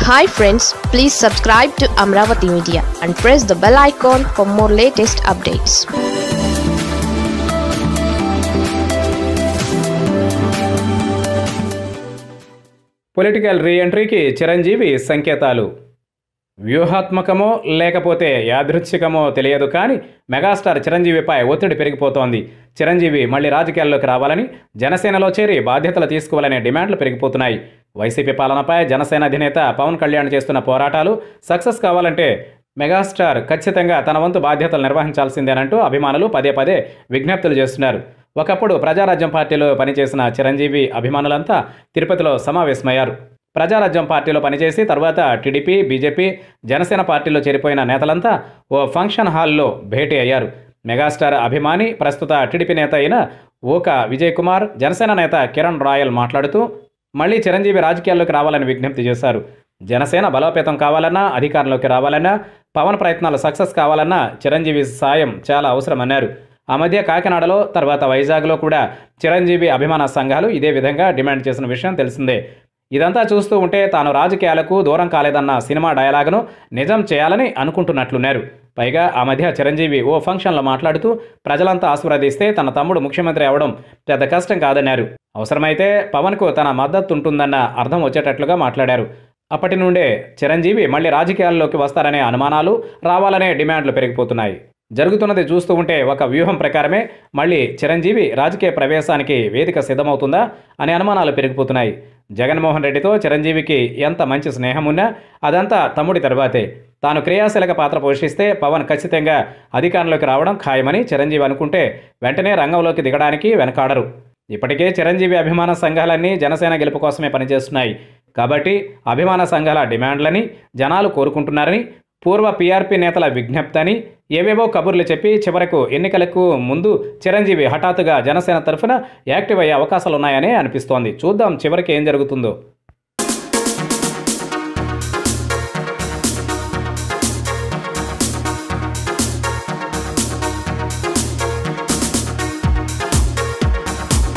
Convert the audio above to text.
hi friends please subscribe to Amaravati media and press the bell icon for more latest updates political రీఎంట్రీకి చిరంజీవి సంకేతాలు వ్యూహాత్మకమో లేకపోతే యాదృచ్ఛికమో తెలియదు కానీ మెగాస్టార్ చిరంజీవిపై ఒత్తిడి పెరిగిపోతోంది చిరంజీవి మళ్ళీ రాజకీయాల్లోకి రావాలని జనసేనలో చేరి బాధ్యతలు తీసుకోవాలనే డిమాండ్లు పెరిగిపోతున్నాయి వైసీపీ పాలనపై జనసేన అధినేత పవన్ కళ్యాణ్ చేస్తున్న పోరాటాలు సక్సెస్ కావాలంటే మెగాస్టార్ ఖచ్చితంగా తన వంతు బాధ్యతలు నిర్వహించాల్సిందేనంటూ అభిమానులు పదే పదే విజ్ఞప్తులు చేస్తున్నారు ఒకప్పుడు ప్రజారాజ్యం పార్టీలో పనిచేసిన చిరంజీవి అభిమానులంతా తిరుపతిలో సమావేశమయ్యారు ప్రజారాజ్యం పార్టీలో పనిచేసి తర్వాత టీడీపీ బీజేపీ జనసేన పార్టీలో చేరిపోయిన నేతలంతా ఓ ఫంక్షన్ హాల్లో భేటీ అయ్యారు మెగాస్టార్ అభిమాని ప్రస్తుత టీడీపీ నేత అయిన ఓక విజయ్ కుమార్ జనసేన నేత కిరణ్ రాయల్ మాట్లాడుతూ మళ్ళీ చిరంజీవి రాజకీయాల్లోకి రావాలని విజ్ఞప్తి చేశారు జనసేన బలోపేతం కావాలన్నా అధికారంలోకి రావాలన్నా పవన్ ప్రయత్నాలు సక్సెస్ కావాలన్నా చిరంజీవి సాయం చాలా అవసరమన్నారు ఆ మధ్య కాకినాడలో తర్వాత వైజాగ్లో కూడా చిరంజీవి అభిమాన సంఘాలు ఇదే విధంగా డిమాండ్ చేసిన విషయం తెలిసిందే ఇదంతా చూస్తూ ఉంటే తాను రాజకీయాలకు దూరం కాలేదన్న సినిమా డయలాగును నిజం చేయాలని అనుకుంటున్నట్లున్నారు పైగా ఆ మధ్య చిరంజీవి ఓ ఫంక్షన్లో మాట్లాడుతూ ప్రజలంతా ఆశీర్వదిస్తే తన తమ్ముడు ముఖ్యమంత్రి అవడం పెద్ద కష్టం కాదన్నారు అవసరమైతే పవన్కు తన మద్దతు ఉంటుందన్న అర్థం వచ్చేటట్లుగా మాట్లాడారు అప్పటి నుండే చిరంజీవి మళ్ళీ రాజకీయాల్లోకి వస్తారనే అనుమానాలు రావాలనే డిమాండ్లు పెరిగిపోతున్నాయి జరుగుతున్నది చూస్తూ ఉంటే ఒక వ్యూహం ప్రకారమే మళ్ళీ చిరంజీవి రాజకీయ ప్రవేశానికి వేదిక సిద్ధమవుతుందా అనే అనుమానాలు పెరిగిపోతున్నాయి జగన్మోహన్ రెడ్డితో చిరంజీవికి ఎంత మంచి స్నేహం ఉన్నా అదంతా తమ్ముడి తర్వాతే తాను క్రియాశీలక పాత్ర పోషిస్తే పవన్ ఖచ్చితంగా అధికారంలోకి రావడం ఖాయమని చిరంజీవి అనుకుంటే వెంటనే రంగంలోకి దిగడానికి వెనకాడరు ఇప్పటికే చిరంజీవి అభిమాన సంఘాలన్నీ జనసేన గెలుపు కోసమే పనిచేస్తున్నాయి కాబట్టి అభిమాన సంఘాల డిమాండ్లని జనాలు కోరుకుంటున్నారని పూర్వ పీఆర్పీ నేతల విజ్ఞప్తి అని ఏవేవో కబుర్లు చెప్పి చివరకు ఎన్నికలకు ముందు చిరంజీవి హఠాత్తుగా జనసేన తరఫున యాక్టివ్ అయ్యే అవకాశాలున్నాయని అనిపిస్తోంది చూద్దాం చివరికి ఏం జరుగుతుందో